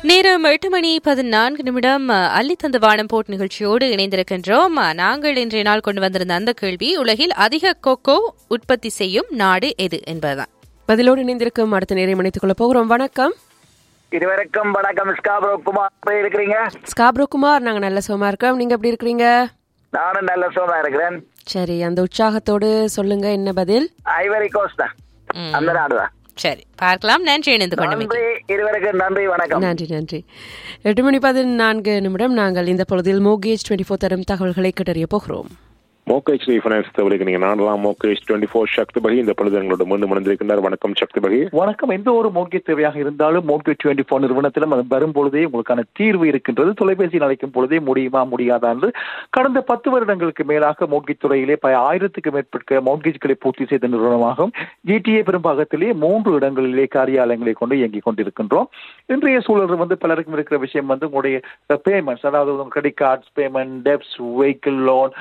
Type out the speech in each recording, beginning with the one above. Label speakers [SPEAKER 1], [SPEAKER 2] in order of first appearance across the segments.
[SPEAKER 1] நேரம் எட்டு மணி பதினான்கு நிமிடம் அள்ளி தந்த வானம் போட் நிகழ்ச்சியோடு இணைந்திருக்கின்றோம் நாங்கள் இன்றைய நாள் கொண்டு வந்திருந்த அந்த கேள்வி உலகில் அதிக கொக்கோ உற்பத்தி செய்யும் நாடு எது என்பதுதான்
[SPEAKER 2] பதிலோடு இணைந்திருக்கும் அடுத்த நேரம் இணைத்துக் கொள்ள போகிறோம் வணக்கம்
[SPEAKER 3] இருவருக்கும் வணக்கம் ஸ்காப்ரோ குமார் எப்படி இருக்கிறீங்க
[SPEAKER 2] ஸ்காப்ரோ குமார் நாங்க நல்ல சுகமா இருக்கோம் நீங்க எப்படி இருக்கிறீங்க
[SPEAKER 3] நானும் நல்ல சுகமா இருக்கிறேன்
[SPEAKER 2] சரி அந்த உற்சாகத்தோடு சொல்லுங்க என்ன பதில்
[SPEAKER 3] ஐவரி கோஸ்ட் தான்
[SPEAKER 1] ம்.
[SPEAKER 3] அந்த நாடுதான்
[SPEAKER 1] சரி பார்க்கலாம் நன்றி இணைந்து கொண்டமைக்கு
[SPEAKER 3] நன்றி இருவருக்கும் நன்றி வணக்கம்
[SPEAKER 2] நன்றி நன்றி எட்டு மணி பதினான்கு நிமிடம் நாங்கள் இந்த பொழுதில் மோகேஜ் டுவெண்ட்டி ஃபோர் தரும் தகவல்களை கேட்டறிய போகிறோம்
[SPEAKER 4] மோகேஷ் ரீஃபைனான்ஸ் தவிர்க்க நீங்க நாடலாம் மோகேஷ் டுவெண்ட்டி ஃபோர் சக்தி பகி இந்த பொழுது எங்களோட மீண்டும் மணிந்திருக்கின்றார் வணக்கம் சக்தி பகி
[SPEAKER 5] வணக்கம் எந்த ஒரு மோட்கேஜ் தேவையாக இருந்தாலும் மோட்கேஜ் டுவெண்ட்டி ஃபோர் நிறுவனத்திலும் அது வரும் பொழுதே உங்களுக்கான தீர்வு இருக்கின்றது தொலைபேசியில் அழைக்கும் பொழுதே முடியுமா முடியாதா என்று கடந்த பத்து வருடங்களுக்கு மேலாக மோட்கேஜ் துறையிலே பல ஆயிரத்துக்கு மேற்பட்ட மோட்கேஜ்களை பூர்த்தி செய்த நிறுவனமாகும் ஜிடிஏ பெரும்பாகத்திலே மூன்று இடங்களிலே காரியாலயங்களை கொண்டு இயங்கிக் கொண்டிருக்கின்றோம் இன்றைய சூழல் வந்து பலருக்கும் இருக்கிற விஷயம் வந்து உங்களுடைய பேமெண்ட்ஸ் அதாவது credit cards payment debts vehicle loan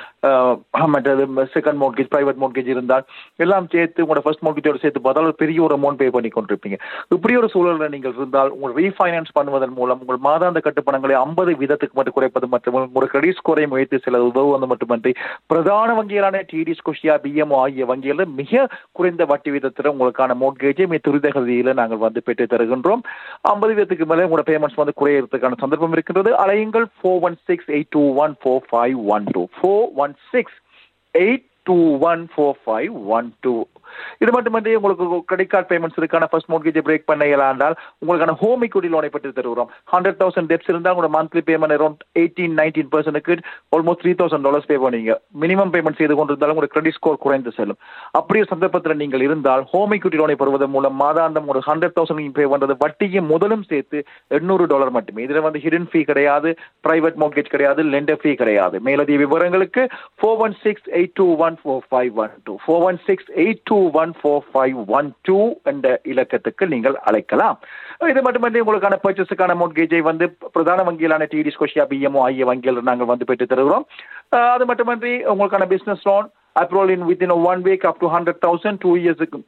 [SPEAKER 5] மற்றது செகண்ட் மோட்கேஜ் பிரைவேட் மோட்கேஜ் இருந்தால் எல்லாம் சேர்த்து உங்களோட ஃபர்ஸ்ட் மோட்கேஜோட சேர்த்து பார்த்தால் ஒரு பெரிய ஒரு அமௌண்ட் பே பண்ணி கொண்டிருப்பீங்க இப்படி ஒரு சூழலில் நீங்கள் இருந்தால் உங்கள் ரீஃபைனான்ஸ் பண்ணுவதன் மூலம் உங்கள் மாதாந்த கட்டுப்பணங்களை ஐம்பது வீதத்துக்கு மட்டும் குறைப்பது மற்றும் உங்கள் கிரெடிட் ஸ்கோரை உயர்த்தி சில உதவுவது மட்டுமன்றி பிரதான வங்கிகளான டிடி ஸ்கொஷியா பிஎம்ஓ ஆகிய வங்கிகளில் மிக குறைந்த வட்டி வீதத்தில் உங்களுக்கான மோட்கேஜை மிக துரித கதியில் நாங்கள் வந்து பெற்று தருகின்றோம் ஐம்பது வீதத்துக்கு மேலே உங்களோட பேமெண்ட்ஸ் வந்து குறையறதுக்கான சந்தர்ப்பம் இருக்கின்றது அலையுங்கள் four one six eight two one four five one two four one six eight two one four five one two இது மட்டுமன்றி உங்களுக்கு கிரெடிட் கார்டு பேமெண்ட்ஸ் இருக்கான ஃபர்ஸ்ட் மோட்கேஜை பிரேக் பண்ண இயலாண்டால் உங்களுக்கான ஹோம் equity லோனை பற்றி தருகிறோம் ஹண்ட்ரட் தௌசண்ட் டெப்ஸ் இருந்தால் உங்களோட monthly payment around eighteen nineteen பர்சன்ட்டுக்கு almost three thousand dollars pay பண்ணுவீங்க மினிமம் பேமெண்ட் செய்து கொண்டிருந்தாலும் உங்களோட கிரெடிட் ஸ்கோர் குறைந்து செல்லும் அப்படி ஒரு சந்தர்ப்பத்தில் நீங்கள் இருந்தால் ஹோம் equity லோனை பெறுவதன் மூலம் மாதாந்தம் ஒரு ஹண்ட்ரட் தௌசண்ட் நீங்கள் பே பண்ணுறது வட்டியும் முதலும் சேர்த்து எண்ணூறு டாலர் மட்டுமே இதில் வந்து ஹிடன் ஃபீ கிடையாது பிரைவேட் மோட்கேஜ் கிடையாது லெண்டர் ஃபீ கிடையாது மேலதிக விவரங்களுக்கு four one six eight two one four five one two four one six eight two one four five one two என்ற இலக்கத்துக்கு நீங்கள் அழைக்கலாம் இது மட்டுமன்றி உங்களுக்கான பர்ச்சேஸுக்கான மோட்கேஜை வந்து பிரதான வங்கியிலான டிடி ஸ்கொஷியா பிஎம்ஓ ஆகிய வங்கிகள் நாங்கள் வந்து பெற்று தருகிறோம் அஹ் அது மட்டுமன்றி உங்களுக்கான business loan approval in within one week up to hundred thousand two இயர்ஸுக்கு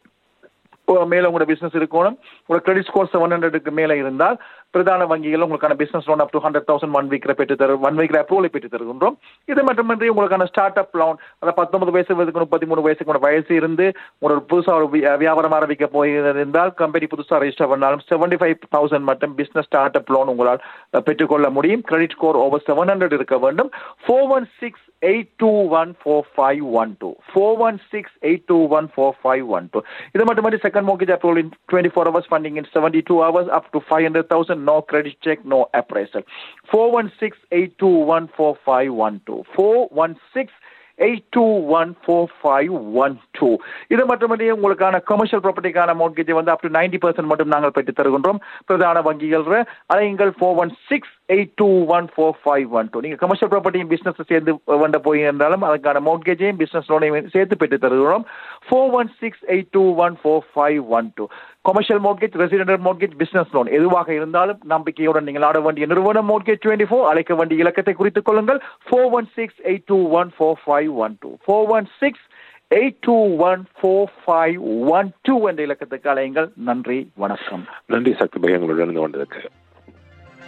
[SPEAKER 5] மேல உங்களோட பிசினஸ் இருக்கணும் உங்களோட கிரெடிட் ஸ்கோர் செவன் ஹண்ட்ரடுக்கு மேல இருந்தால் பிரதான வங்கிகள் உங்களுக்கான business loan up to hundred thousand one வீக்ல பெற்று தரு ஒன் வீக்ல அப்ரூவலை பெற்று தருகின்றோம் இது மட்டுமின்றி உங்களுக்கான ஸ்டார்ட் அப் லோன் அதாவது பத்தொன்பது வயசு வயதுக்கு முப்பத்தி மூணு வயசுக்கு உங்களோட வயசு இருந்து ஒரு புதுசா ஒரு வி- வியாபாரம் ஆரம்பிக்க போயிருந்தால் கம்பெனி புதுசா ரெஜிஸ்டர் பண்ணாலும் செவன்டி ஃபைவ் தௌசண்ட் மட்டும் பிசினஸ் ஸ்டார்ட் அப் லோன் உங்களால் அஹ், பெற்றுக்கொள்ள முடியும் credit score over seven hundred இருக்க வேண்டும் four one six eight two one four five one two four one six eight two one four five one two இது மட்டுமன்றி second mortgage approval in twenty four hours funding in seventy two hours up to five hundred thousand no credit check no appraisal four one six eight two one four five one two four one six eight two one four five one two இது மட்டுமன்றி உங்களுக்கான commercial ப்ராப்பர்ட்டிக்கான மோட்கேஜை வந்து up to ninety percent மட்டும் நாங்கள் பெற்று தருகின்றோம் பிரதான வங்கிகள் அலையுங்கள் four one six eight two one four five one two நீங்கள் கமர்ஷியல் ப்ராப்பர்ட்டியும் பிசினஸ் சேர்ந்து வந்த போய் இருந்தாலும் அதுக்கான மோட்கேஜையும் பிசினஸ் லோனையும் சேர்த்து பெற்று தருகிறோம் four one six eight two one four five one two commercial mortgage residential mortgage business loan எதுவாக இருந்தாலும் நம்பிக்கையுடன் நீங்கள் ஆட வேண்டிய நிறுவனம் மோட்கேஜ் டுவெண்ட்டி ஃபோர் அழைக்க வேண்டிய இலக்கத்தை குறித்துக் கொள்ளுங்கள் four one six eight two one four five one two four one six eight two one four five one two என்ற இலக்கத்துக்கு அழையுங்கள் நன்றி வணக்கம்
[SPEAKER 4] நன்றி சக்தி பகி எங்களோட இருந்து கொண்டதுக்கு